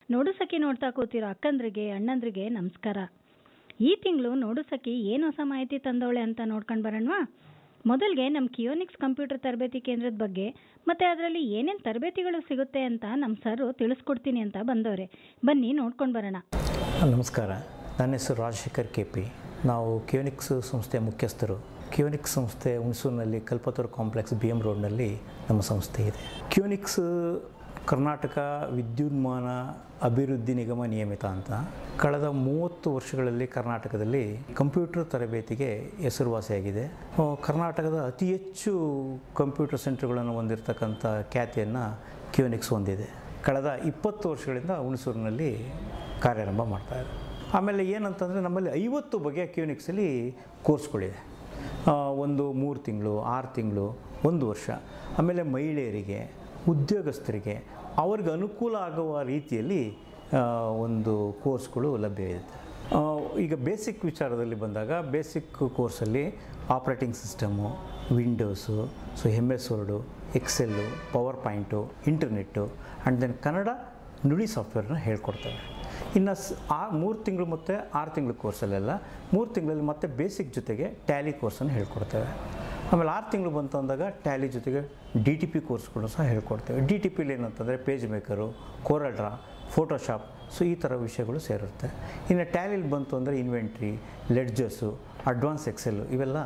ನೋಡು ಸಖಿ ನೋಡ್ತಾ ಕೂತಿರೋ ಅಕ್ಕಂದ್ರಿಗೆ ಅಣ್ಣಂದ್ರಿಗೆ ನಮಸ್ಕಾರ ಈ ತಿಂಗಳು ನೋಡು ಸಖಿ ಏನು ಹೊಸ ಮಾಹಿತಿ ತಂದವಳೆ ಅಂತ ನೋಡ್ಕೊಂಡು ಬರೋಣವಾ ಮೊದಲಿಗೆ ನಮ್ಮ ಕಿಯೋನಿಕ್ಸ್ ಕಂಪ್ಯೂಟರ್ ತರಬೇತಿ ಕೇಂದ್ರದ ಬಗ್ಗೆ ಮತ್ತೆ ಅದರಲ್ಲಿ ಏನೇನು ತರಬೇತಿಗಳು ಸಿಗುತ್ತೆ ಅಂತ ನಮ್ಮ ಸರು ತಿಳಿಸ್ಕೊಡ್ತೀನಿ ಅಂತ ಬಂದವ್ರೆ ಬನ್ನಿ ನೋಡ್ಕೊಂಡು ಬರೋಣ ನಮಸ್ಕಾರ ನನ್ನ ಹೆಸರು ರಾಜಶೇಖರ್ ಕೆ ಪಿ ನಾವು ಕ್ಯೂನಿಕ್ಸ್ ಸಂಸ್ಥೆಯ ಮುಖ್ಯಸ್ಥರು ಕ್ಯೂನಿಕ್ಸ್ ಸಂಸ್ಥೆ ಹುಣಸೂರಿನಲ್ಲಿ ಕಲ್ಪತರು ಕಾಂಪ್ಲೆಕ್ಸ್ ಬಿ ಎಮ್ ರೋಡ್ನಲ್ಲಿ ನಮ್ಮ ಸಂಸ್ಥೆ ಇದೆ ಕ್ಯೂನಿಕ್ಸ್ ಕರ್ನಾಟಕ ವಿದ್ಯುನ್ಮಾನ ಅಭಿವೃದ್ಧಿ ನಿಗಮ ನಿಯಮಿತ ಅಂತ ಕಳೆದ ಮೂವತ್ತು ವರ್ಷಗಳಲ್ಲಿ ಕರ್ನಾಟಕದಲ್ಲಿ ಕಂಪ್ಯೂಟರ್ ತರಬೇತಿಗೆ ಹೆಸರುವಾಸಿಯಾಗಿದೆ ಆ, ಕರ್ನಾಟಕದ ಅತಿ ಹೆಚ್ಚು ಕಂಪ್ಯೂಟರ್ ಸೆಂಟರ್ಗಳನ್ನು ಹೊಂದಿರತಕ್ಕಂಥ ಖ್ಯಾತಿಯನ್ನು ಕ್ಯೂನಿಕ್ಸ್ ಹೊಂದಿದೆ ಕಳೆದ ಇಪ್ಪತ್ತು ವರ್ಷಗಳಿಂದ ಹುಣಸೂರಿನಲ್ಲಿ ಕಾರ್ಯಾರಂಭ ಮಾಡ್ತಾ ಇದೆ ಆಮೇಲೆ ಏನಂತಂದರೆ ನಮ್ಮಲ್ಲಿ ಐವತ್ತು ಬಗೆಯ ಕ್ಯೂನಿಕ್ಸಲ್ಲಿ ಕೋರ್ಸ್ಗಳಿದೆ ಆ, ಒಂದು ಮೂರು ತಿಂಗಳು ಆರು ತಿಂಗಳು ಒಂದು ವರ್ಷ ಆಮೇಲೆ ಮಹಿಳೆಯರಿಗೆ ಉದ್ಯೋಗಸ್ಥರಿಗೆ ಅವ್ರಿಗೆ ಅನುಕೂಲ ಆಗುವ ರೀತಿಯಲ್ಲಿ ಆ, ಒಂದು ಕೋರ್ಸ್ಗಳು ಲಭ್ಯವಿದೆ ಆ, ಈಗ ಬೇಸಿಕ್ ವಿಚಾರದಲ್ಲಿ ಬಂದಾಗ ಬೇಸಿಕ್ ಕೋರ್ಸಲ್ಲಿ operating system Windows so M S Word Excel PowerPoint internet and then Kannada Nudi ಸಾಫ್ಟ್ವೇರ್ನ ಹೇಳ್ಕೊಡ್ತೇವೆ ಇನ್ನು ಸ್ ಆ ಮೂರು ತಿಂಗಳು ಮತ್ತು ಆರು ತಿಂಗಳ ಕೋರ್ಸಲ್ಲೆಲ್ಲ ಮೂರು ತಿಂಗಳಲ್ಲಿ ಮತ್ತೆ ಬೇಸಿಕ್ ಜೊತೆಗೆ ಟ್ಯಾಲಿ ಕೋರ್ಸನ್ನು ಹೇಳ್ಕೊಡ್ತೇವೆ ಆಮೇಲೆ ಆರು ತಿಂಗಳು ಬಂತು ಅಂದಾಗ ಟ್ಯಾಲಿ ಜೊತೆಗೆ ಡಿ ಟಿ ಪಿ ಕೋರ್ಸ್ಗಳು ಸಹ ಹೇಳ್ಕೊಡ್ತೇವೆ ಡಿ ಟಿ ಪಿಲಿ ಏನಂತಂದರೆ page maker CorelDRAW Photoshop so ಈ ಥರ ವಿಷಯಗಳು ಸೇರುತ್ತೆ ಇನ್ನು ಟ್ಯಾಲಿಲಿ ಬಂತು ಅಂದರೆ ಇನ್ವೆಂಟ್ರಿ ಲೆಡ್ಜರ್ಸು ಅಡ್ವಾನ್ಸ್ ಎಕ್ಸೆಲ್ಲು ಇವೆಲ್ಲ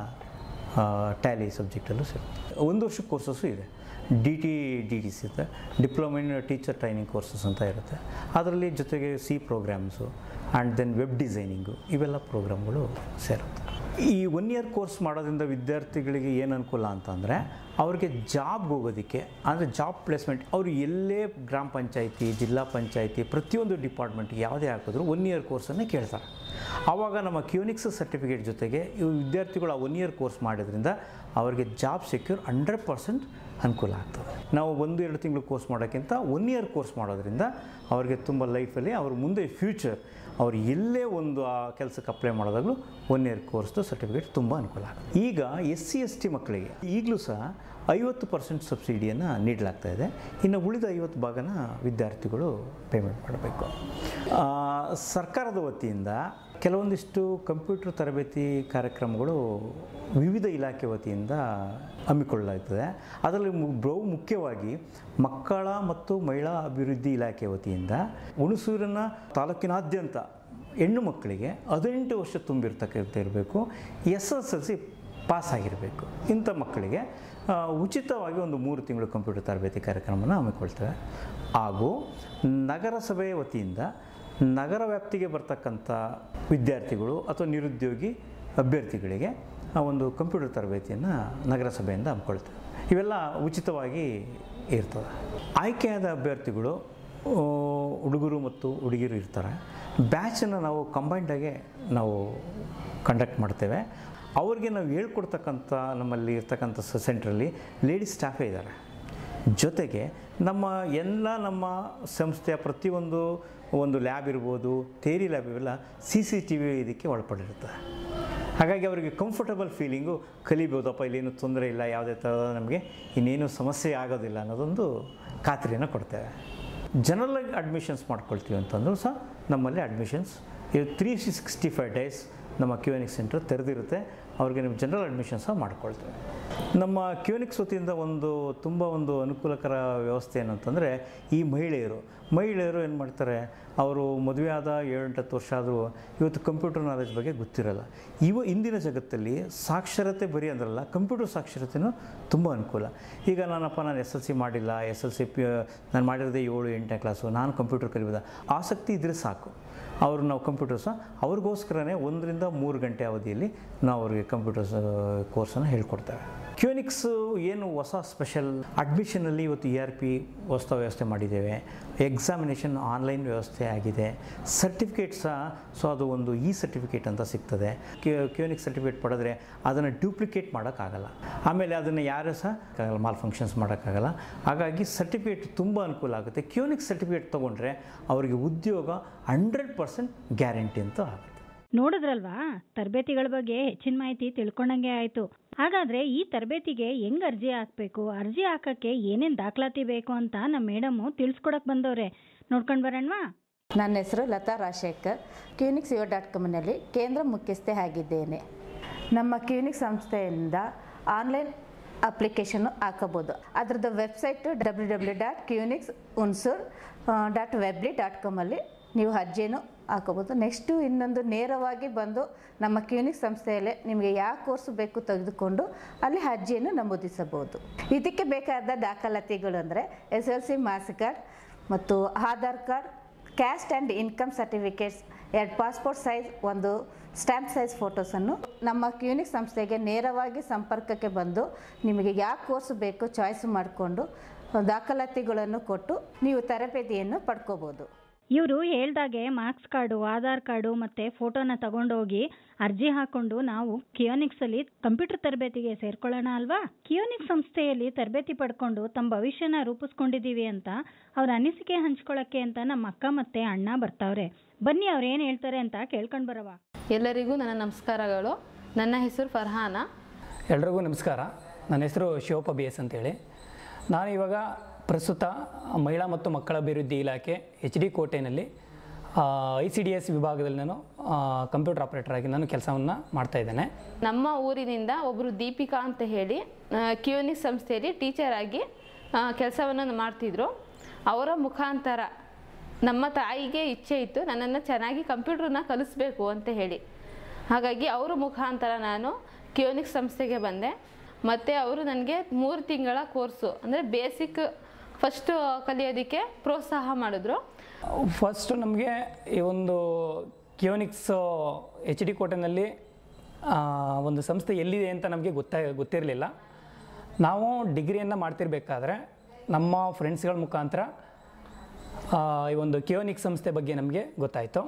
ಟ್ಯಾಲಿ ಸಬ್ಜೆಕ್ಟಲ್ಲೂ ಸಿಗುತ್ತೆ ಒಂದು ವರ್ಷ ಕೋರ್ಸಸ್ಸು ಇದೆ D T D T C ಇರುತ್ತೆ diploma in teacher training courses ಅಂತ ಇರುತ್ತೆ ಅದರಲ್ಲಿ ಜೊತೆಗೆ C programs and then web designing ಇವೆಲ್ಲ ಪ್ರೋಗ್ರಾಮ್ಗಳು ಸೇರುತ್ತೆ ಈ ಒನ್ ಇಯರ್ ಕೋರ್ಸ್ ಮಾಡೋದ್ರಿಂದ ವಿದ್ಯಾರ್ಥಿಗಳಿಗೆ ಏನು ಅನುಕೂಲ ಅಂತಂದರೆ ಅವ್ರಿಗೆ ಜಾಬ್ಗೆ ಹೋಗೋದಕ್ಕೆ ಅಂದರೆ ಜಾಬ್ ಪ್ಲೇಸ್ಮೆಂಟ್ ಅವರು ಎಲ್ಲೇ ಗ್ರಾಮ ಪಂಚಾಯಿತಿ ಜಿಲ್ಲಾ ಪಂಚಾಯಿತಿ ಪ್ರತಿಯೊಂದು ಡಿಪಾರ್ಟ್ಮೆಂಟ್ ಯಾವುದೇ ಹಾಕಿದ್ರು ಒನ್ ಇಯರ್ ಕೋರ್ಸನ್ನೇ ಕೇಳ್ತಾರೆ ಆವಾಗ ನಮ್ಮ ಕ್ಯೂನಿಕ್ಸ್ ಸರ್ಟಿಫಿಕೇಟ್ ಜೊತೆಗೆ ಇವು ವಿದ್ಯಾರ್ಥಿಗಳು ಆ ಒನ್ ಇಯರ್ ಕೋರ್ಸ್ ಮಾಡೋದ್ರಿಂದ ಅವರಿಗೆ ಜಾಬ್ ಸೆಕ್ಯೂರ್ ಹಂಡ್ರೆಡ್ ಪರ್ಸೆಂಟ್ ಅನುಕೂಲ ಆಗ್ತದೆ ನಾವು ಒಂದು ಎರಡು ತಿಂಗಳು ಕೋರ್ಸ್ ಮಾಡೋಕ್ಕಿಂತ ಒನ್ ಇಯರ್ ಕೋರ್ಸ್ ಮಾಡೋದ್ರಿಂದ ಅವ್ರಿಗೆ ತುಂಬ ಲೈಫಲ್ಲಿ ಅವ್ರ ಮುಂದೆ ಫ್ಯೂಚರ್ ಅವ್ರು ಎಲ್ಲೇ ಒಂದು ಆ ಕೆಲಸಕ್ಕೆ ಅಪ್ಲೈ ಮಾಡೋದಾಗಲೂ ಒನ್ ಇಯರ್ ಕೋರ್ಸ್ದು ಸರ್ಟಿಫಿಕೇಟ್ ತುಂಬ ಅನುಕೂಲ ಆಗುತ್ತೆ ಈಗ ಎಸ್ ಸಿ ಎಸ್ ಟಿ ಮಕ್ಕಳಿಗೆ ಈಗಲೂ ಸಹ ಐವತ್ತು ಪರ್ಸೆಂಟ್ ಸಬ್ಸಿಡಿಯನ್ನು ನೀಡಲಾಗ್ತಾ ಇದೆ ಇನ್ನು ಉಳಿದ ಐವತ್ತು ಭಾಗನ ವಿದ್ಯಾರ್ಥಿಗಳು ಪೇಮೆಂಟ್ ಮಾಡಬೇಕು ಆ, ಸರ್ಕಾರದ ವತಿಯಿಂದ ಕೆಲವೊಂದಿಷ್ಟು ಕಂಪ್ಯೂಟರ್ ತರಬೇತಿ ಕಾರ್ಯಕ್ರಮಗಳು ವಿವಿಧ ಇಲಾಖೆ ವತಿಯಿಂದ ಹಮ್ಮಿಕೊಳ್ಳಲಾಗ್ತದೆ ಅದರಲ್ಲಿ ಮು- ಬಹು ಮುಖ್ಯವಾಗಿ ಮಕ್ಕಳ ಮತ್ತು ಮಹಿಳಾ ಅಭಿವೃದ್ಧಿ ಇಲಾಖೆ ವತಿಯಿಂದ ಹುಣಸೂರಿನ ತಾಲೂಕಿನಾದ್ಯಂತ ಹೆಣ್ಣು ಮಕ್ಕಳಿಗೆ ಹದಿನೆಂಟು ವರ್ಷ ತುಂಬಿರ್ತಕ್ಕಂಥ ಇರಬೇಕು S S L C pass ಆಗಿರಬೇಕು ಇಂಥ ಮಕ್ಕಳಿಗೆ ಆ, ಉಚಿತವಾಗಿ ಒಂದು ಮೂರು ತಿಂಗಳು ಕಂಪ್ಯೂಟರ್ ತರಬೇತಿ ಕಾರ್ಯಕ್ರಮನ ಹಮ್ಮಿಕೊಳ್ತೇವೆ ಹಾಗೂ ನಗರಸಭೆ ವತಿಯಿಂದ ನಗರ ವ್ಯಾಪ್ತಿಗೆ ಬರ್ತಕ್ಕಂಥ ವಿದ್ಯಾರ್ಥಿಗಳು ಅಥವಾ ನಿರುದ್ಯೋಗಿ ಅಭ್ಯರ್ಥಿಗಳಿಗೆ ಆ ಒಂದು ಕಂಪ್ಯೂಟರ್ ತರಬೇತಿಯನ್ನು ನಗರಸಭೆಯಿಂದ ಹಮ್ಮಿಕೊಳ್ತೇವೆ ಇವೆಲ್ಲ ಉಚಿತವಾಗಿ ಇರ್ತದೆ ಆಯ್ಕೆಯಾದ ಅಭ್ಯರ್ಥಿಗಳು ಆ, ಹುಡುಗರು ಮತ್ತು ಹುಡುಗಿಯರು ಇರ್ತಾರೆ ಬ್ಯಾಚನ್ನು ನಾವು ಕಂಬೈಂಡಾಗೆ ನಾವು ಕಂಡಕ್ಟ್ ಮಾಡ್ತೇವೆ ಅವ್ರಿಗೆ ನಾವು ಹೇಳ್ಕೊಡ್ತಕ್ಕಂಥ ನಮ್ಮಲ್ಲಿ ಇರ್ತಕ್ಕಂಥ ಸೆಂಟ್ರಲ್ಲಿ ಲೇಡೀಸ್ ಸ್ಟಾಫೇ ಇದ್ದಾರೆ ಜೊತೆಗೆ ನಮ್ಮ ಎಲ್ಲ ನಮ್ಮ ಸಂಸ್ಥೆಯ ಪ್ರತಿಯೊಂದು ಒಂದು ಲ್ಯಾಬ್ ಇರ್ಬೋದು ಥೇರಿ ಲ್ಯಾಬ್ ಇವೆಲ್ಲ ಸಿ ಸಿ ಟಿ ವಿ ಇದಕ್ಕೆ ಒಳಪಡಿರ್ತದೆ ಹಾಗಾಗಿ ಅವರಿಗೆ ಕಂಫರ್ಟಬಲ್ ಫೀಲಿಂಗು ಕಲಿಬೋದಪ್ಪ ಇಲ್ಲೇನು ತೊಂದರೆ ಇಲ್ಲ ಯಾವುದೇ ಥರದ ನಮಗೆ ಇನ್ನೇನು ಸಮಸ್ಯೆ ಆಗೋದಿಲ್ಲ ಅನ್ನೋದೊಂದು ಖಾತ್ರಿಯನ್ನು ಕೊಡ್ತೇವೆ ಜನರಲ್ ಅಡ್ಮಿಷನ್ಸ್ ಮಾಡ್ಕೊಳ್ತೀವಿ ಅಂತಂದರೂ ಸಹ ನಮ್ಮಲ್ಲಿ ಅಡ್ಮಿಷನ್ಸ್ ಇದು ತ್ರೀ ಸಿಕ್ಸ್ಟಿ ಫೈವ್ ಡೇಸ್ ನಮ್ಮ ಕ್ಯೂನಿಕ್ ಸೆಂಟರ್ ತೆರೆದಿರುತ್ತೆ ಅವ್ರಿಗೆ ನೀವು ಜನರಲ್ ಅಡ್ಮಿಷನ್ ಸಹ ಮಾಡ್ಕೊಳ್ತೇವೆ ನಮ್ಮ ಕ್ಯೂನಿಕ್ಸ್ ವತಿಯಿಂದ ಒಂದು ತುಂಬ ಒಂದು ಅನುಕೂಲಕರ ವ್ಯವಸ್ಥೆ ಏನಂತಂದರೆ ಈ ಮಹಿಳೆಯರು ಮಹಿಳೆಯರು ಏನು ಮಾಡ್ತಾರೆ ಅವರು ಮದುವೆ ಆದ ಏಳೆಂಟತ್ತು ವರ್ಷ ಆದರೂ ಇವತ್ತು ಕಂಪ್ಯೂಟರ್ ನಾಲೆಜ್ ಬಗ್ಗೆ ಗೊತ್ತಿರಲ್ಲ ಇವ ಇಂದಿನ ಜಗತ್ತಲ್ಲಿ ಸಾಕ್ಷರತೆ ಬರೀ ಅಂದ್ರಲ್ಲ ಕಂಪ್ಯೂಟರ್ ಸಾಕ್ಷರತೆಯೂ ತುಂಬ ಅನುಕೂಲ ಈಗ ನಾನಪ್ಪ ನಾನು ಎಸ್ ಎಲ್ ಸಿ ಮಾಡಿಲ್ಲ ಎಸ್ ಎಲ್ ಸಿ ಪಿ ನಾನು ಮಾಡಿರೋದೇ ಏಳು ಎಂಟನೇ ಕ್ಲಾಸು ನಾನು ಕಂಪ್ಯೂಟರ್ ಕಲಿಬೋದ ಆಸಕ್ತಿ ಇದ್ದರೆ ಸಾಕು ಅವರು ನಾವು ಕಂಪ್ಯೂಟರ್ಸ ಅವ್ರಿಗೋಸ್ಕರನೇ ಒಂದರಿಂದ ಮೂರು ಗಂಟೆ ಅವಧಿಯಲ್ಲಿ ನಾವು ಅವ್ರಿಗೆ ಕಂಪ್ಯೂಟರ್ಸ್ ಕೋರ್ಸನ್ನು ಹೇಳ್ಕೊಡ್ತೇವೆ ಕ್ಯೂನಿಕ್ಸ್ ಏನು ಹೊಸ ಸ್ಪೆಷಲ್ ಅಡ್ಮಿಷನಲ್ಲಿ ಇವತ್ತು ಇ ಆರ್ ಪಿ ಹೊಸ ವ್ಯವಸ್ಥೆ ಮಾಡಿದ್ದೇವೆ ಎಕ್ಸಾಮಿನೇಷನ್ ಆನ್ಲೈನ್ ವ್ಯವಸ್ಥೆ ಆಗಿದೆ ಸರ್ಟಿಫಿಕೇಟ್ ಸಹ ಸೊ ಅದು ಒಂದು ಇ ಸರ್ಟಿಫಿಕೇಟ್ ಅಂತ ಸಿಗ್ತದೆ ಕ್ಯೂನಿಕ್ ಸರ್ಟಿಫಿಕೇಟ್ ಪಡೆದ್ರೆ ಅದನ್ನು ಡ್ಯೂಪ್ಲಿಕೇಟ್ ಮಾಡೋಕ್ಕಾಗಲ್ಲ ಆಮೇಲೆ ಅದನ್ನು ಯಾರೂ ಸಹ ಆಗಲ್ಲ ಮಾಲ್ ಫಂಕ್ಷನ್ಸ್ ಮಾಡೋಕ್ಕಾಗಲ್ಲ ಹಾಗಾಗಿ ಸರ್ಟಿಫಿಕೇಟ್ ತುಂಬ ಅನುಕೂಲ ಆಗುತ್ತೆ ಕ್ಯೂನಿಕ್ ಸರ್ಟಿಫಿಕೇಟ್ ತೊಗೊಂಡ್ರೆ ಅವರಿಗೆ ಉದ್ಯೋಗ ಹಂಡ್ರೆಡ್ ಪರ್ಸೆಂಟ್ ಗ್ಯಾರಂಟಿ ಅಂತ ಆಗುತ್ತೆ ನೋಡಿದ್ರಲ್ವಾ ತರಬೇತಿಗಳ ಬಗ್ಗೆ ಹೆಚ್ಚಿನ ಮಾಹಿತಿ ತಿಳ್ಕೊಂಡಂಗೆ ಆಯ್ತು ಹಾಗಾದ್ರೆ ಈ ತರಬೇತಿಗೆ ಹೆಂಗ್ ಅರ್ಜಿ ಹಾಕ್ಬೇಕು ಅರ್ಜಿ ಹಾಕಕ್ಕೆ ಏನೇನ್ ದಾಖಲಾತಿ ಬೇಕು ಅಂತ ನಮ್ಮ ಮೇಡಮು ತಿಳ್ಸ್ಕೊಡಕ್ ಬಂದವ್ರೆ ನೋಡ್ಕೊಂಡ್ ಬರೋಣವಾ ನನ್ನ ಹೆಸರು ಲತಾ ರಾಜಶೇಖರ್ ಕ್ಯೂನಿಕ್ಸ್ ಯೋ ಡಾಟ್ ಕಾಮ್ನಲ್ಲಿ ಕೇಂದ್ರ ಮುಖ್ಯಸ್ಥೆ ಆಗಿದ್ದೇನೆ ನಮ್ಮ ಕ್ಯೂನಿಕ್ ಸಂಸ್ಥೆಯಿಂದ ಆನ್ಲೈನ್ ಅಪ್ಲಿಕೇಶನ್ನು ಹಾಕಬೋದು ಅದರದ್ದು website W W dot Qunix Hunsur dot Weebly dot ಕಾಮಲ್ಲಿ ನೀವು ಅರ್ಜಿಯನ್ನು ಹಾಕೋಬೋದು ನೆಕ್ಸ್ಟು ಇನ್ನೊಂದು ನೇರವಾಗಿ ಬಂದು ನಮ್ಮ ಕ್ಯೂನಿಕ್ ಸಂಸ್ಥೆಯಲ್ಲೇ ನಿಮಗೆ ಯಾವ ಕೋರ್ಸ್ ಬೇಕು ತೆಗೆದುಕೊಂಡು ಅಲ್ಲಿ ಅರ್ಜಿಯನ್ನು ನಮೂದಿಸಬಹುದು ಇದಕ್ಕೆ ಬೇಕಾದ ದಾಖಲಾತಿಗಳು ಅಂದರೆ S L C marks card ಮತ್ತು Aadhaar card caste and income certificates ಎರಡು ಪಾಸ್ಪೋರ್ಟ್ ಸೈಜ್ ಒಂದು ಸ್ಟ್ಯಾಂಪ್ ಸೈಜ್ ಫೋಟೋಸನ್ನು ನಮ್ಮ ಕ್ಯೂನಿಕ್ ಸಂಸ್ಥೆಗೆ ನೇರವಾಗಿ ಸಂಪರ್ಕಕ್ಕೆ ಬಂದು ನಿಮಗೆ ಯಾವ ಕೋರ್ಸ್ ಬೇಕು ಚಾಯ್ಸ್ ಮಾಡಿಕೊಂಡು ದಾಖಲಾತಿಗಳನ್ನು ಕೊಟ್ಟು ನೀವು ತರಬೇತಿಯನ್ನು ಪಡ್ಕೋಬೋದು ಇವರು ಹೇಳ್ದಾಗೆ ಮಾರ್ಕ್ಸ್ ಕಾರ್ಡು ಆಧಾರ್ ಕಾರ್ಡು ಮತ್ತೆ ಫೋಟೋನ ತಗೊಂಡೋಗಿ ಅರ್ಜಿ ಹಾಕೊಂಡು ನಾವು ಕಿಯೋನಿಕ್ಸ್ ಅಲ್ಲಿ ಕಂಪ್ಯೂಟರ್ ತರಬೇತಿಗೆ ಸೇರ್ಕೊಳ್ಳೋಣ ಅಲ್ವಾ ಕಿಯೋನಿಕ್ಸ್ ಸಂಸ್ಥೆಯಲ್ಲಿ ತರಬೇತಿ ಪಡ್ಕೊಂಡು ತಮ್ಮ ಭವಿಷ್ಯನ ರೂಪಿಸ್ಕೊಂಡಿದೀವಿ ಅಂತ ಅವ್ರ ಅನಿಸಿಕೆ ಹಂಚ್ಕೊಳ್ಳಕ್ಕೆ ಅಂತ ನಮ್ಮ ಅಕ್ಕ ಮತ್ತೆ ಅಣ್ಣ ಬರ್ತಾವ್ರೆ ಬನ್ನಿ ಅವ್ರು ಏನ್ ಹೇಳ್ತಾರೆ ಅಂತ ಕೇಳ್ಕೊಂಡ್ ಬರವ ಎಲ್ಲರಿಗೂ ನನ್ನ ನಮಸ್ಕಾರಗಳು ನನ್ನ ಹೆಸರು ಫರ್ಹಾನ ಎಲ್ರಿಗೂ ನಮಸ್ಕಾರ ನನ್ನ ಹೆಸರು ಶಿವಪ್ಪ ಬಿ ಎಸ್ ಅಂತೇಳಿ ನಾನು ಇವಾಗ ಪ್ರಸ್ತುತ ಮಹಿಳಾ ಮತ್ತು ಮಕ್ಕಳ ಅಭಿವೃದ್ಧಿ ಇಲಾಖೆ ಎಚ್ ಡಿ ಕೋಟೆಯಲ್ಲಿ ಐ ಸಿ ಡಿ ಎಸ್ ವಿಭಾಗದಲ್ಲಿ ನಾನು ಕಂಪ್ಯೂಟರ್ ಆಪರೇಟರ್ ಆಗಿ ನಾನು ಕೆಲಸವನ್ನು ಮಾಡ್ತಾ ಇದ್ದೇನೆ ನಮ್ಮ ಊರಿನಿಂದ ಒಬ್ಬರು ದೀಪಿಕಾ ಅಂತ ಹೇಳಿ ಕ್ಯೂನಿಕ್ ಸಂಸ್ಥೆಯಲ್ಲಿ ಟೀಚರ್ ಆಗಿ ಕೆಲಸವನ್ನು ಮಾಡ್ತಿದ್ರು ಅವರ ಮುಖಾಂತರ ನಮ್ಮ ತಾಯಿಗೆ ಇಚ್ಛೆ ಇತ್ತು ನನ್ನನ್ನು ಚೆನ್ನಾಗಿ ಕಂಪ್ಯೂಟ್ರನ್ನ ಕಲಿಸ್ಬೇಕು ಅಂತ ಹೇಳಿ ಹಾಗಾಗಿ ಅವರ ಮುಖಾಂತರ ನಾನು ಕ್ಯೂನಿಕ್ ಸಂಸ್ಥೆಗೆ ಬಂದೆ ಮತ್ತು ಅವರು ನನಗೆ ಮೂರು ತಿಂಗಳ ಕೋರ್ಸು ಅಂದರೆ ಬೇಸಿಕ್ ಫಸ್ಟು ಕಲಿಯೋದಕ್ಕೆ ಪ್ರೋತ್ಸಾಹ ಮಾಡಿದ್ರು ಫಸ್ಟು ನಮಗೆ ಈ ಒಂದು ಕಿಯೋನಿಕ್ಸ್ ಎಚ್ ಡಿ ಕೋಟೆನಲ್ಲಿ ಆ, ಒಂದು ಸಂಸ್ಥೆ ಎಲ್ಲಿದೆ ಅಂತ ನಮಗೆ ಗೊತ್ತಾ ಗೊತ್ತಿರಲಿಲ್ಲ ನಾವು ಡಿಗ್ರಿಯನ್ನು ಮಾಡ್ತಿರ್ಬೇಕಾದ್ರೆ ನಮ್ಮ ಫ್ರೆಂಡ್ಸ್ಗಳ ಮುಖಾಂತರ ಆ, ಈ ಒಂದು ಕಿಯೋನಿಕ್ ಸಂಸ್ಥೆ ಬಗ್ಗೆ ನಮಗೆ ಗೊತ್ತಾಯಿತು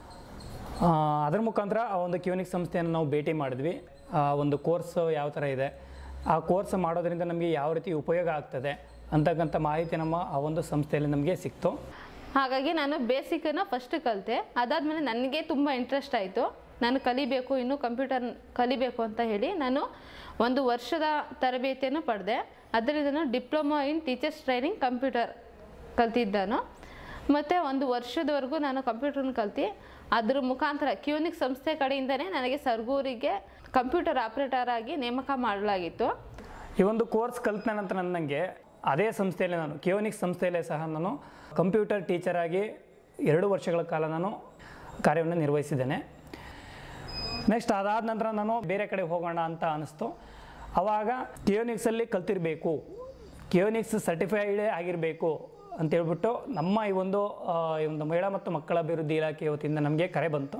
ಅದರ ಮುಖಾಂತರ ಆ ಒಂದು ಕ್ಯೂನಿಕ್ ಸಂಸ್ಥೆಯನ್ನು ನಾವು ಭೇಟಿ ಮಾಡಿದ್ವಿ ಆ ಒಂದು ಕೋರ್ಸ್ ಯಾವ ಥರ ಇದೆ ಆ ಕೋರ್ಸ್ ಮಾಡೋದ್ರಿಂದ ನಮಗೆ ಯಾವ ರೀತಿ ಉಪಯೋಗ ಆಗ್ತದೆ ಅಂತಕ್ಕಂಥ ಮಾಹಿತಿ ನಮ್ಮ ಆ ಒಂದು ಸಂಸ್ಥೆಯಲ್ಲಿ ನಮಗೆ ಸಿಕ್ತು ಹಾಗಾಗಿ ನಾನು ಬೇಸಿಕನ್ನು ಫಸ್ಟ್ ಕಲಿತೆ ಅದಾದಮೇಲೆ ನನಗೆ ತುಂಬ ಇಂಟ್ರೆಸ್ಟ್ ಆಯಿತು ನಾನು ಕಲಿಬೇಕು ಇನ್ನೂ ಕಂಪ್ಯೂಟರ್ ಕಲಿಬೇಕು ಅಂತ ಹೇಳಿ ನಾನು ಒಂದು ವರ್ಷದ ತರಬೇತಿಯನ್ನು ಪಡೆದೆ ಅದರಿಂದ ನಾನು diploma in teachers training computer ಕಲ್ತಿದ್ದಾನು ಮತ್ತು ಒಂದು ವರ್ಷದವರೆಗೂ ನಾನು ಕಂಪ್ಯೂಟರ್ನ ಕಲ್ತು ಅದ್ರ ಮುಖಾಂತರ ಕ್ಯೂನಿಕ್ ಸಂಸ್ಥೆ ಕಡೆಯಿಂದನೇ ನನಗೆ ಸರ್ಗೂರಿಗೆ ಕಂಪ್ಯೂಟರ್ ಆಪ್ರೇಟರ್ ಆಗಿ ನೇಮಕ ಮಾಡಲಾಗಿತ್ತು ಈ ಒಂದು ಕೋರ್ಸ್ ಕಲಿತ ನಂತರ ನನಗೆ ಅದೇ ಸಂಸ್ಥೆಯಲ್ಲಿ ನಾನು ಕಿಯೋನಿಕ್ಸ್ ಸಂಸ್ಥೆಯಲ್ಲೇ ಸಹ ನಾನು ಕಂಪ್ಯೂಟರ್ ಟೀಚರ್ ಆಗಿ ಎರಡು ವರ್ಷಗಳ ಕಾಲ ನಾನು ಕಾರ್ಯವನ್ನು ನಿರ್ವಹಿಸಿದ್ದೇನೆ ನೆಕ್ಸ್ಟ್ ಅದಾದ ನಂತರ ನಾನು ಬೇರೆ ಕಡೆ ಹೋಗೋಣ ಅಂತ ಅನಿಸ್ತು ಆವಾಗ ಕಿಯೋನಿಕ್ಸಲ್ಲಿ ಕಲ್ತಿರಬೇಕು ಕಿಯೋನಿಕ್ಸ್ ಸರ್ಟಿಫೈಡ್ ಆಗಿರಬೇಕು ಅಂತೇಳ್ಬಿಟ್ಟು ನಮ್ಮ ಈ ಒಂದು ಆ, ಈ ಒಂದು ಮಹಿಳಾ ಮತ್ತು ಮಕ್ಕಳ ಅಭಿವೃದ್ಧಿ ಇಲಾಖೆ ವತಿಯಿಂದ ನಮಗೆ ಕರೆ ಬಂತು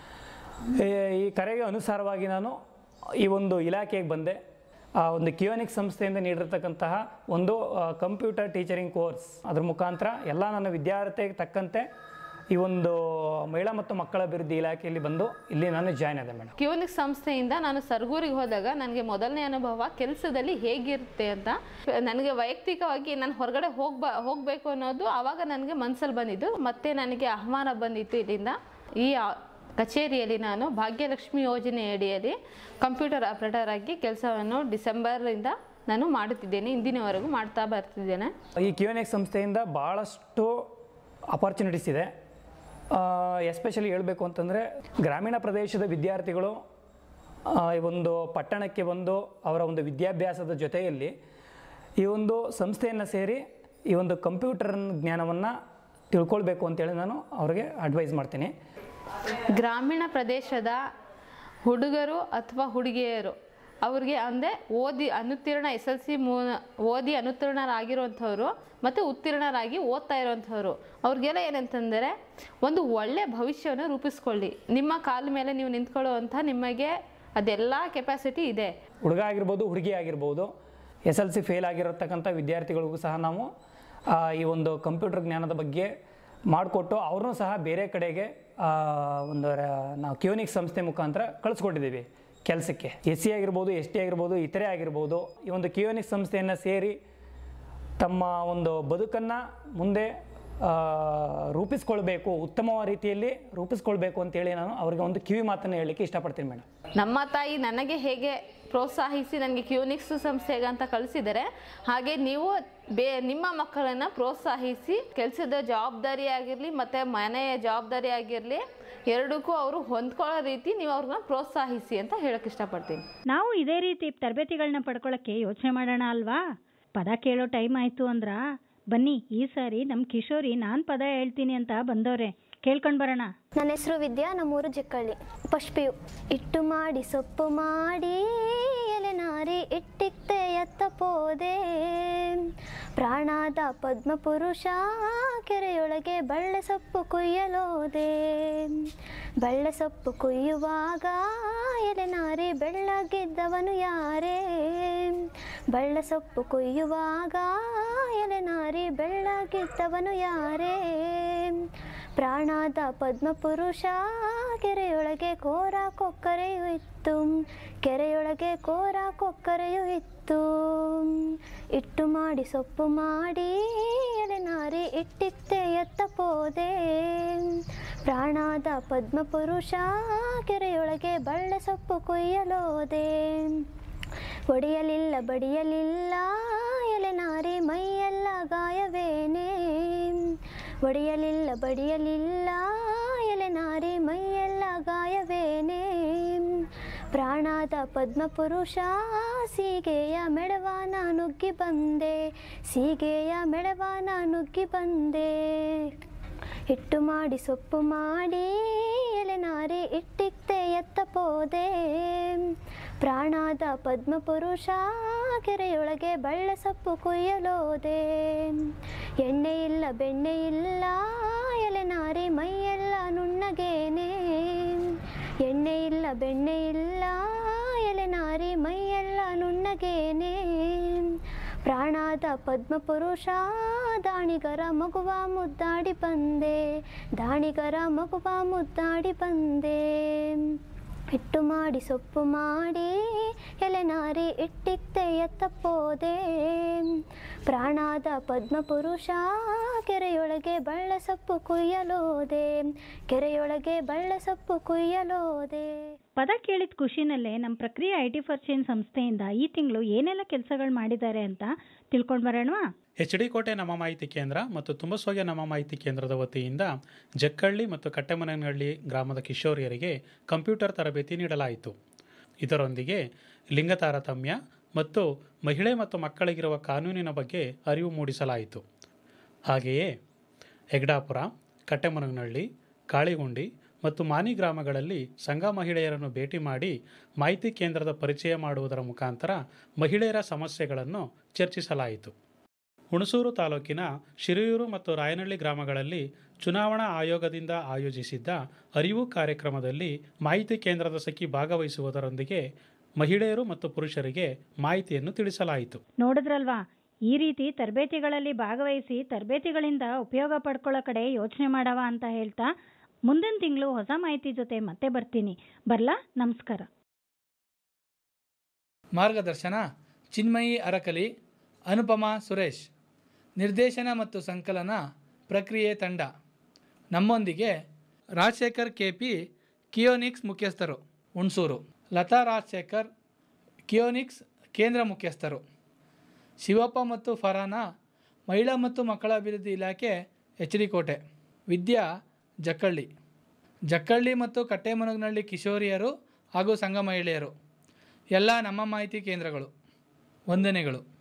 ಈ- ಈ ಕರೆಗೆ ಅನುಸಾರವಾಗಿ ನಾನು ಈ ಒಂದು ಇಲಾಖೆಗೆ ಬಂದೆ ಆ ಒಂದು ಕಿಯೋನಿಕ್ ಸಂಸ್ಥೆಯಿಂದ ನೀಡಿರ್ತಕ್ಕಂತಹ ಒಂದು ಕಂಪ್ಯೂಟರ್ ಟೀಚರಿಂಗ್ ಕೋರ್ಸ್ ಅದ್ರ ಮುಖಾಂತರ ಎಲ್ಲ ನನ್ನ ವಿದ್ಯಾರ್ಥಿಗೆ ತಕ್ಕಂತೆ ಈ ಒಂದು ಮಹಿಳಾ ಮತ್ತು ಮಕ್ಕಳ ಅಭಿವೃದ್ಧಿ ಇಲಾಖೆಯಲ್ಲಿ ಬಂದು ಇಲ್ಲಿ ನಾನು ಜಾಯ್ನ್ ಆದೆ ಮೇಡಮ್ ಕ್ಯೂನಿಕ್ ಸಂಸ್ಥೆಯಿಂದ ನಾನು ಸರ್ಗೂರಿಗೆ ಹೋದಾಗ ನನಗೆ ಮೊದಲನೇ ಅನುಭವ ಕೆಲಸದಲ್ಲಿ ಹೇಗಿರುತ್ತೆ ಅಂತ ನನಗೆ ವೈಯಕ್ತಿಕವಾಗಿ ನಾನು ಹೊರಗಡೆ ಹೋಗ್ಬ ಹೋಗಬೇಕು ಅನ್ನೋದು ಆವಾಗ ನನಗೆ ಮನಸ್ಸಲ್ಲಿ ಬಂದಿದ್ದು ಮತ್ತೆ ನನಗೆ ಆಹ್ವಾನ ಬಂದಿತ್ತು ಇಲ್ಲಿಂದ ಈ ಆ- ಕಚೇರಿಯಲ್ಲಿ ನಾನು ಭಾಗ್ಯಲಕ್ಷ್ಮಿ ಯೋಜನೆ ಅಡಿಯಲ್ಲಿ ಕಂಪ್ಯೂಟರ್ ಆಪರೇಟರ್ ಆಗಿ ಕೆಲಸವನ್ನು ಡಿಸೆಂಬರಿಂದ ನಾನು ಮಾಡುತ್ತಿದ್ದೇನೆ ಇಂದಿನವರೆಗೂ ಮಾಡ್ತಾ ಬರ್ತಿದ್ದೇನೆ ಈ ಕಿಯೋನಿಕ್ ಸಂಸ್ಥೆಯಿಂದ ಭಾಳಷ್ಟು ಅಪಾರ್ಚುನಿಟೀಸ್ ಇದೆ ಎಸ್ಪೆಷಲಿ ಹೇಳಬೇಕು ಅಂತಂದರೆ ಗ್ರಾಮೀಣ ಪ್ರದೇಶದ ವಿದ್ಯಾರ್ಥಿಗಳು ಆ, ಈ ಒಂದು ಪಟ್ಟಣಕ್ಕೆ ಬಂದು ಅವರ ಒಂದು ವಿದ್ಯಾಭ್ಯಾಸದ ಜೊತೆಯಲ್ಲಿ ಈ ಒಂದು ಸಂಸ್ಥೆಯನ್ನು ಸೇರಿ ಈ ಒಂದು ಕಂಪ್ಯೂಟರ್ ಜ್ಞಾನವನ್ನು ತಿಳ್ಕೊಳ್ಬೇಕು ಅಂತೇಳಿ ನಾನು ಅವ್ರಿಗೆ ಅಡ್ವೈಸ್ ಮಾಡ್ತೀನಿ ಗ್ರಾಮೀಣ ಪ್ರದೇಶದ ಹುಡುಗರು ಅಥವಾ ಹುಡುಗಿಯರು ಅವ್ರಿಗೆ ಅಂದರೆ ಓದಿ ಅನುತ್ತೀರ್ಣ ಎಸ್ ಎಲ್ ಸಿ ಮೂ ಓದಿ ಅನುತ್ತೀರ್ಣರಾಗಿರುವಂಥವ್ರು ಮತ್ತು ಉತ್ತೀರ್ಣರಾಗಿ ಓದ್ತಾ ಇರೋವಂಥವ್ರು ಅವ್ರಿಗೆಲ್ಲ ಏನಂತಂದರೆ ಒಂದು ಒಳ್ಳೆಯ ಭವಿಷ್ಯವನ್ನು ರೂಪಿಸ್ಕೊಳ್ಳಿ ನಿಮ್ಮ ಕಾಲ ಮೇಲೆ ನೀವು ನಿಂತ್ಕೊಳ್ಳುವಂಥ ನಿಮಗೆ ಅದೆಲ್ಲ ಕೆಪಾಸಿಟಿ ಇದೆ ಹುಡುಗ ಆಗಿರ್ಬೋದು ಹುಡುಗಿ ಆಗಿರ್ಬೋದು ಎಸ್ ಎಲ್ ಸಿ ಫೇಲ್ ಆಗಿರತಕ್ಕಂಥ ವಿದ್ಯಾರ್ಥಿಗಳಿಗೂ ಸಹ ನಾವು ಆ, ಈ ಒಂದು ಕಂಪ್ಯೂಟರ್ ಜ್ಞಾನದ ಬಗ್ಗೆ ಮಾಡಿಕೊಟ್ಟು ಅವ್ರನ್ನೂ ಸಹ ಬೇರೆ ಕಡೆಗೆ ಆ, ಒಂದು ರ- ನಾವು ಕ್ಯೂನಿಕ್ ಸಂಸ್ಥೆ ಮುಖಾಂತರ ಕಳಿಸ್ಕೊಟ್ಟಿದ್ದೀವಿ ಕೆಲಸಕ್ಕೆ ಎಸ್ ಸಿ ಆಗಿರ್ಬೋದು ಎಸ್ ಟಿ ಆಗಿರ್ಬೋದು ಇತರೆ ಆಗಿರ್ಬೋದು ಈ ಒಂದು ಕ್ಯೂನಿಕ್ ಸಂಸ್ಥೆಯನ್ನು ಸೇರಿ ತಮ್ಮ ಒಂದು ಬದುಕನ್ನು ಮುಂದೆ ಆ, ರೂಪಿಸ್ಕೊಳ್ಬೇಕು ಉತ್ತಮ ರೀತಿಯಲ್ಲಿ ರೂಪಿಸ್ಕೊಳ್ಬೇಕು ಅಂತೇಳಿ ನಾನು ಅವ್ರಿಗೆ ಒಂದು ಕಿವಿ ಮಾತನ್ನು ಹೇಳಲಿಕ್ಕೆ ಇಷ್ಟಪಡ್ತೀನಿ ಮೇಡಮ್ ನಮ್ಮ ತಾಯಿ ನನಗೆ ಹೇಗೆ ಪ್ರೋತ್ಸಾಹಿಸಿ ನನಗೆ ಕ್ಯೂನಿಕ್ಸ್ ಸಂಸ್ಥೆಗೆ ಅಂತ ಕಳಿಸಿದರೆ ಹಾಗೆ ನೀವು ಬೇ ನಿಮ್ಮ ಮಕ್ಕಳನ್ನು ಪ್ರೋತ್ಸಾಹಿಸಿ ಕೆಲಸದ ಜವಾಬ್ದಾರಿ ಆಗಿರಲಿ ಮತ್ತು ಮನೆಯ ಜವಾಬ್ದಾರಿ ಆಗಿರಲಿ ಎರಡಕ್ಕೂ ಅವರು ಹೊಂದ್ಕೊಳ್ಳೋ ರೀತಿ ನೀವು ಅವ್ರನ್ನ ಪ್ರೋತ್ಸಾಹಿಸಿ ಅಂತ ಹೇಳಕ್ಕೆ ಇಷ್ಟಪಡ್ತೀನಿ ನಾವು ಇದೇ ರೀತಿ ತರಬೇತಿಗಳನ್ನ ಪಡ್ಕೊಳ್ಳೋಕ್ಕೆ ಯೋಚನೆ ಮಾಡೋಣ ಅಲ್ವಾ ಪದ ಕೇಳೋ ಟೈಮ್ ಆಯಿತು ಅಂದ್ರ ಬನ್ನಿ ಈ ಸಾರಿ ನಮ್ಮ ಕಿಶೋರಿ ನಾನು ಪದ ಹೇಳ್ತೀನಿ ಅಂತ ಬಂದವ್ರೆ ಕೇಳ್ಕೊಂಡು ಬರೋಣ ನನ್ನ ಹೆಸರು ವಿದ್ಯಾ ನಮ್ಮೂರು ಜಕ್ಕಳ್ಳಿ ಫಸ್ಟ್ ಪಿ ಯು ಇಟ್ಟು ಮಾಡಿ ಸೊಪ್ಪು ಮಾಡಿ ಎಲೆ ನಾರಿ ಇಟ್ಟಿಕ್ತೆ ಎತ್ತ ಪೋದೆ ಪ್ರಾಣಾದ ಪದ್ಮಪುರುಷ ಕೆರೆಯೊಳಗೆ ಬಳ್ಳೆ ಸೊಪ್ಪು ಕೊಯ್ಯಲೋದೆ ಬಳ್ಳೆ ಸೊಪ್ಪು ಕೊಯ್ಯುವಾಗ ಎಲೆ ನಾರಿ ಬೆಳ್ಳಗಿದ್ದವನು ಯಾರೇ ಬಳ್ಳೆ ಸೊಪ್ಪು ಕೊಯ್ಯುವಾಗ ಎಲೆ ನಾರಿ ಬೆಳ್ಳಗಿದ್ದವನು ಯಾರೇ ಪ್ರಾಣಾದ ಪದ್ಮಪುರುಷ ಕೆರೆಯೊಳಗೆ ಕೋರ ಕೊಕ್ಕರೆಯು ಇತ್ತು ಕೆರೆಯೊಳಗೆ ಕೋರ ಕೊಕ್ಕರೆಯು ಇತ್ತು ಇಟ್ಟು ಮಾಡಿ ಸೊಪ್ಪು ಮಾಡಿ ಎಲೆ ನಾರಿ ಇಟ್ಟಿತ್ತೆ ಎತ್ತ ಪೋದೆ ಪ್ರಾಣಾದ ಪದ್ಮಪುರುಷ ಕೆರೆಯೊಳಗೆ ಬಳ್ಳೆ ಸೊಪ್ಪು ಕೊಯ್ಯಲೋದೆ ಒಡೆಯಲಿಲ್ಲ ಬಡಿಯಲಿಲ್ಲ ಎಲೆ ನಾರಿ ಮೈಯೆಲ್ಲ ಗಾಯವೇನೇ ಒಡೆಯಲಿಲ್ಲ ಬಡಿಯಲಿಲ್ಲ ಎಲೆ ನಾರಿ ಮೈಯೆಲ್ಲ ಗಾಯವೇನೇ ಪ್ರಾಣಾದ ಪದ್ಮಪುರುಷ ಸೀಗೆಯ ಮೆಡವಾನ ನುಗ್ಗಿ ಬಂದೆ ಸೀಗೆಯ ಮೆಡವಾನ ನುಗ್ಗಿ ಬಂದೆ ಹಿಟ್ಟು ಮಾಡಿ ಸೊಪ್ಪು ಮಾಡಿ ಎಲೆ ನಾರಿ ಇಟ್ಟಿಕ್ತೆ ಎತ್ತ ಪೋದೆ ಪ್ರಾಣಾದ ಪದ್ಮಪುರುಷ ಕೆರೆಯೊಳಗೆ ಬಳ್ಳೆ ಸೊಪ್ಪು ಕೊಯ್ಯಲೋದೆ ಎಣ್ಣೆ ಇಲ್ಲ ಬೆಣ್ಣೆ ಇಲ್ಲ ಎಲೆ ನಾರಿ ಮೈಯೆಲ್ಲ ನುಣ್ಣಗೇನೆ ಎಣ್ಣೆ ಇಲ್ಲ ಬೆಣ್ಣೆ ಇಲ್ಲ ಎಲೆ ನಾರಿ ಮೈಯೆಲ್ಲ ನುಣ್ಣಗೇನೆ ಪ್ರಾಣಾದ ಪದ್ಮಪುರುಷ ದಾಣಿಗರ ಮಗುವ ಮುದ್ದಾಡಿ ಬಂದೆ ದಾಣಿಗರ ಮಗುವ ಮುದ್ದಾಡಿ ಬಂದೆ ಹಿಟ್ಟು ಮಾಡಿ ಸೊಪ್ಪು ಮಾಡಿ ಎಲೆ ನಾರಿ ಇಟ್ಟಿಕ್ತೆ ಎತ್ತಪ್ಪೋದೆ ಪ್ರಾಣಾದ ಪದ್ಮಪುರುಷ ಕೆರೆಯೊಳಗೆ ಬಳ್ಳೆ ಸೊಪ್ಪು ಕುಯ್ಯಲೋದೆ ಕೆರೆಯೊಳಗೆ ಬಳ್ಳೆ ಸೊಪ್ಪು ಕುಯ್ಯಲೋದೆ ಪದ ಕೇಳಿದ ಖುಷಿನಲ್ಲೇ ನಮ್ಮ ಪ್ರಕ್ರಿಯೆ ಐ ಟಿ ಫಾರ್ಚೇನ್ ಸಂಸ್ಥೆಯಿಂದ ಈ ತಿಂಗಳು ಏನೆಲ್ಲ ಕೆಲಸಗಳು ಮಾಡಿದ್ದಾರೆ ಅಂತ ತಿಳ್ಕೊಂಡು ಬರೋಣವಾ ಎಚ್ ಡಿ ಕೋಟೆ ನಮ್ಮ ಮಾಹಿತಿ ಕೇಂದ್ರ ಮತ್ತು ತುಂಬಸೋಗೆ ನಮ್ಮ ಮಾಹಿತಿ ಕೇಂದ್ರದ ವತಿಯಿಂದ ಜಕ್ಕಳ್ಳಿ ಮತ್ತು ಕಟ್ಟೆಮನಹಳ್ಳಿ ಗ್ರಾಮದ ಕಿಶೋರಿಯರಿಗೆ ಕಂಪ್ಯೂಟರ್ ತರಬೇತಿ ನೀಡಲಾಯಿತು ಇದರೊಂದಿಗೆ ಲಿಂಗ ತಾರತಮ್ಯ ಮತ್ತು ಮಹಿಳೆ ಮತ್ತು ಮಕ್ಕಳಿಗಿರುವ ಕಾನೂನಿನ ಬಗ್ಗೆ ಅರಿವು ಮೂಡಿಸಲಾಯಿತು ಹಾಗೆಯೇ ಹೆಗ್ಡಾಪುರ ಕಟ್ಟೆಮನಹಳ್ಳಿ ಕಾಳಿಗುಂಡಿ ಮತ್ತು ಮಾನಿ ಗ್ರಾಮಗಳಲ್ಲಿ ಸಂಘ ಮಹಿಳೆಯರನ್ನು ಭೇಟಿ ಮಾಡಿ ಮಾಹಿತಿ ಕೇಂದ್ರದ ಪರಿಚಯ ಮಾಡುವುದರ ಮುಖಾಂತರ ಮಹಿಳೆಯರ ಸಮಸ್ಯೆಗಳನ್ನು ಚರ್ಚಿಸಲಾಯಿತು ಹುಣಸೂರು ತಾಲೂಕಿನ ಶಿರಿಯೂರು ಮತ್ತು ರಾಯನಹಳ್ಳಿ ಗ್ರಾಮಗಳಲ್ಲಿ ಚುನಾವಣಾ ಆಯೋಗದಿಂದ ಆಯೋಜಿಸಿದ್ದ ಅರಿವು ಕಾರ್ಯಕ್ರಮದಲ್ಲಿ ಮಾಹಿತಿ ಕೇಂದ್ರದ ಸಖಿ ಭಾಗವಹಿಸುವುದರೊಂದಿಗೆ ಮಹಿಳೆಯರು ಮತ್ತು ಪುರುಷರಿಗೆ ಮಾಹಿತಿಯನ್ನು ತಿಳಿಸಲಾಯಿತು ನೋಡಿದ್ರಲ್ವಾ ಈ ರೀತಿ ತರಬೇತಿಗಳಲ್ಲಿ ಭಾಗವಹಿಸಿ ತರಬೇತಿಗಳಿಂದ ಉಪಯೋಗ ಪಡ್ಕೊಳ್ಳೋ ಕಡೆ ಯೋಚನೆ ಮಾಡವ ಅಂತ ಹೇಳ್ತಾ ಮುಂದಿನ ತಿಂಗಳು ಹೊಸ ಮಾಹಿತಿ ಜೊತೆ ಮತ್ತೆ ಬರ್ತೀನಿ ಬರ್ಲಾ ನಮಸ್ಕಾರ ಮಾರ್ಗದರ್ಶನ ಚಿನ್ಮಯಿ ಅರಕಲಿ ಅನುಪಮಾ ಸುರೇಶ್ ನಿರ್ದೇಶನ ಮತ್ತು ಸಂಕಲನ ಪ್ರಕ್ರಿಯೆ ತಂಡ ನಮ್ಮೊಂದಿಗೆ ರಾಜಶೇಖರ್ ಕೆ ಪಿ ಕಿಯೋನಿಕ್ಸ್ ಮುಖ್ಯಸ್ಥರು ಹುಣಸೂರು ಲತಾ ರಾಜಶೇಖರ್ ಕಿಯೋನಿಕ್ಸ್ ಕೇಂದ್ರ ಮುಖ್ಯಸ್ಥರು ಶಿವಪ್ಪ ಮತ್ತು ಫರಾನ ಮಹಿಳಾ ಮತ್ತು ಮಕ್ಕಳ ಅಭಿವೃದ್ಧಿ ಇಲಾಖೆ ಎಚ್ ಡಿ ಕೋಟೆ ವಿದ್ಯಾ ಜಕ್ಕಳ್ಳಿ ಜಕ್ಕಳ್ಳಿ ಮತ್ತು ಕಟ್ಟೆಮನಗ್ನಳ್ಳಿ ಕಿಶೋರಿಯರು ಹಾಗೂ ಸಂಘ ಮಹಿಳೆಯರು ಎಲ್ಲ ನಮ್ಮ ಮಾಹಿತಿ ಕೇಂದ್ರಗಳು ವಂದನೆಗಳು